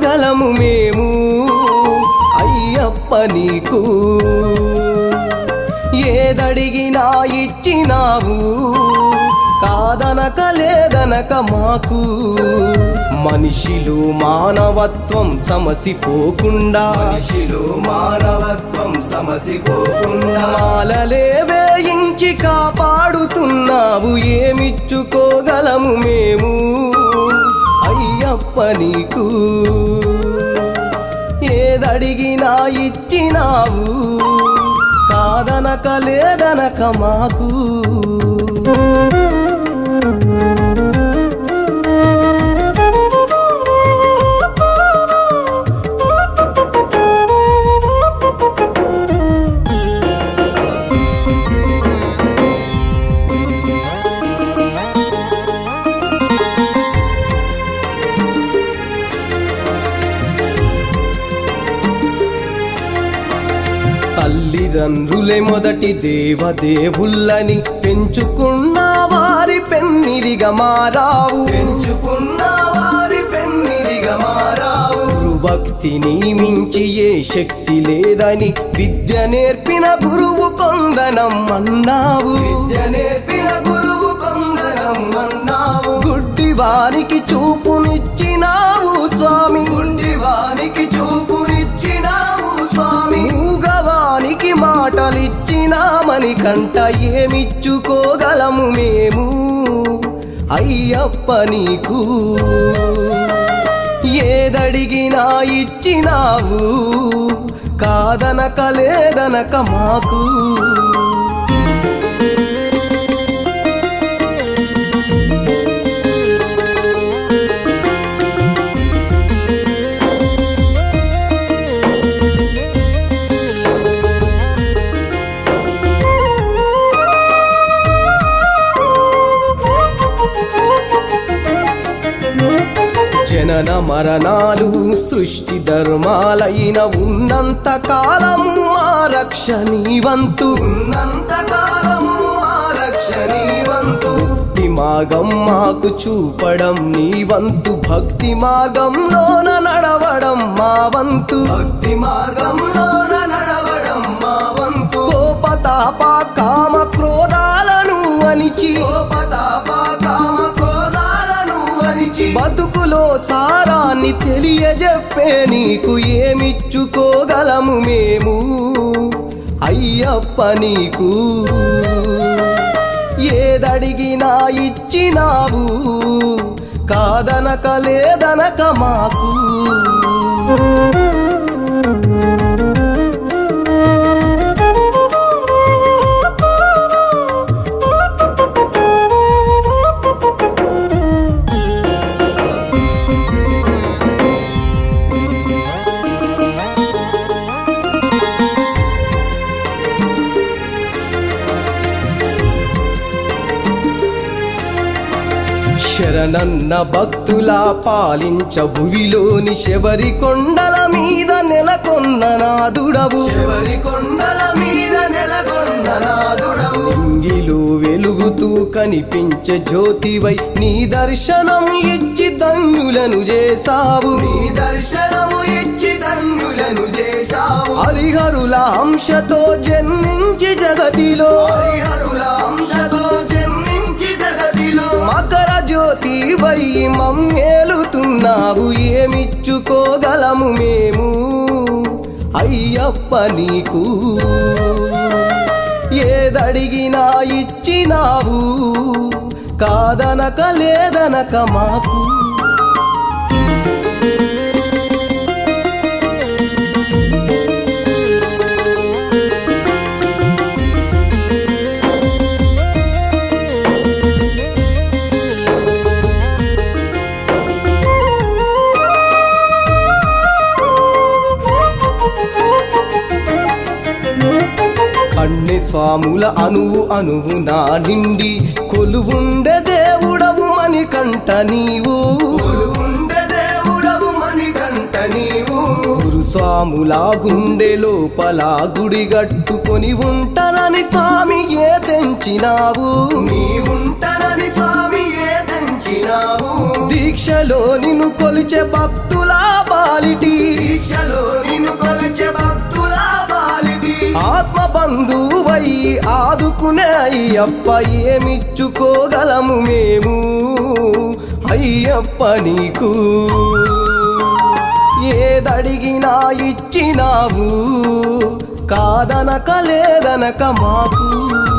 మెచ్చుకోగలము మేము అయ్యప్ప నీకు ఏదడిగినా ఇచ్చినావు కాదనక లేదనక మాకు మనిషిలో మానవత్వం సమసిపోకుండా మనిషిలో మానవత్వం సమసిపోకుండా మాలలే వేయించి కాపాడుతున్నావు ఏమిచ్చుకోగలము మేము అయ్యప్ప నీకు ఏదడిగినా ఇచ్చినావు కాదనక లేదనక మాకు తల్లిదండ్రులే మొదటి దేవదేవుళ్ళని పెంచుకున్న వారి పెన్నిదిగా మారావు పెంచుకున్న వారి పెన్నిదిగా మారావు భక్తిని మించి ఏ శక్తి లేదని విద్య నేర్పిన గురువు కొందనం అన్నావు విద్య నేర్పిన గురువు కొందరం అన్నావు గుడ్డి వారికి చూపునిచ్చినావు స్వామి వానికి చూపునిచ్చినావు స్వామి మూగవానికి మాటలిచ్చినామని కంట ఏమిచ్చుకోగలము మేము అయ్యప్ప నీకు ఏదడిగినా ఇచ్చినావు కాదనక లేదనక మాకు జనన మరణాలు సృష్టి ధర్మాలైన ఉన్నంత కాలము మా రక్ష నీవంతు ఉన్నంత కాలము మా రక్ష నీవంతు భక్తి మార్గం మాకు చూపడం నీవంతు భక్తి మార్గంలోన నడవడం మా వంతు భక్తి మార్గంలోన నడవడం మా వంతు కోపతాప కామ క్రోధాలను అనిచి కోపతాప కామ క్రోధాలను అరిచి బతుకులో సారాన్ని తెలియజెప్పే నీకు ఏమిచ్చుకోగలము మేము అయ్యప్ప నీకు ఏదడిగినా ఇచ్చినావు కాదనక లేదనక మాకు శరణన్న భక్తుల పాలించ భువిలోని శబరి కొండల మీద నెలకొన్న నాదుడవు ఎవరి కొండల మీద నెలకొన్న నాదుడవు ఇంగిలు వెలుగుతూ కనిపించే జ్యోతివై నీ దర్శనం ఇచ్చి ధన్యులను చేసావు నీ దర్శనము ఇచ్చి ధన్యులను చేశావు హరిహరుల అంశతో జన్మించి జగతిలో హరిహరుల అంశతో జన్మించి జగతిలో మకర జ్యోతి వై మమ్మేలుతున్నావు ఏమిచ్చుకోగలము మేము అయ్యప్ప నీకు ఏదడిగినా ఇచ్చినావు కాదనక లేదనక మాకు అన్ని స్వాముల అనువు అనువు నా నిండి కొలువుండే దేవుడవు మణికంఠ నీవు ఉండే దేవుడవు మణికంఠ నీవు గురు స్వాముల గుండె లోపల గుడి గట్టుకొని ఉంటానని స్వామి ఏ తెంచినావు నీవుంటనని స్వామి ఏ తెంచి ఇచ్చినావు దీక్షలో నిన్ను కొలిచే భక్తుల బాలిటి దీక్షలో నిన్ను కొలిచే భక్తుల బాలిటి ఆత్మ బంధువై ఆదుకునే అయ్యప్ప ఏమిచ్చుకోగలము మేము అయ్యప్ప నీకు ఏదడిగినా ఇచ్చినావు కాదనక లేదనక మాకు